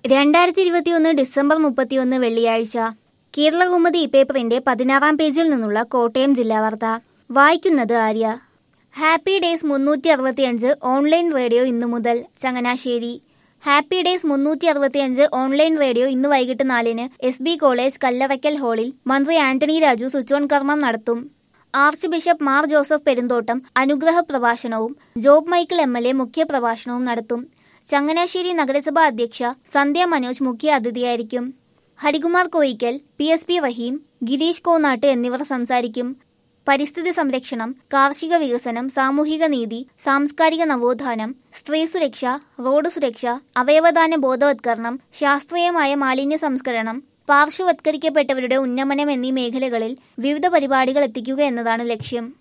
രണ്ടായിരത്തി ഇരുപത്തിയൊന്ന് ഡിസംബർ മുപ്പത്തിയൊന്ന് വെള്ളിയാഴ്ച കേരളകൗമുദി പേപ്പറിന്റെ പതിനാറാം പേജിൽ നിന്നുള്ള കോട്ടയം ജില്ലാ വാർത്ത വായിക്കുന്നത് ആര്യ ഹാപ്പി ഡേയ്സ് മുന്നൂറ്റി അറുപത്തിയഞ്ച് ഓൺലൈൻ റേഡിയോ ഇന്നു മുതൽ ചങ്ങനാശ്ശേരി ഹാപ്പി ഡേയ്സ് മുന്നൂറ്റി അറുപത്തിയഞ്ച് ഓൺലൈൻ റേഡിയോ ഇന്ന് വൈകിട്ട് നാലിന് എസ് ബി കോളേജ് കല്ലറയ്ക്കൽ ഹാളിൽ മന്ത്രി ആന്റണി രാജു സ്വിച്ച് ഓൺ കർമ്മം നടത്തും ആർച്ച് ബിഷപ്പ് മാർ ജോസഫ് പെരുന്തോട്ടം അനുഗ്രഹ പ്രഭാഷണവും Job Michael M L A മുഖ്യ പ്രഭാഷണവും നടത്തും ചങ്ങനാശ്ശേരി നഗരസഭാ അധ്യക്ഷ സന്ധ്യ മനോജ് മുഖ്യ അതിഥിയായിരിക്കും Harikumar Koickal P S P Raheem Gireesh Konattu എന്നിവർ സംസാരിക്കും പരിസ്ഥിതി സംരക്ഷണം കാർഷിക വികസനം സാമൂഹിക നീതി സാംസ്കാരിക നവോത്ഥാനം സ്ത്രീ സുരക്ഷ റോഡ് സുരക്ഷ അവയവദാന ബോധവത്കരണം ശാസ്ത്രീയമായ മാലിന്യ സംസ്കരണം പാർശ്വവത്കരിക്കപ്പെട്ടവരുടെ ഉന്നമനം എന്നീ മേഖലകളിൽ വിവിധ പരിപാടികൾ എത്തിക്കുക എന്നതാണ് ലക്ഷ്യം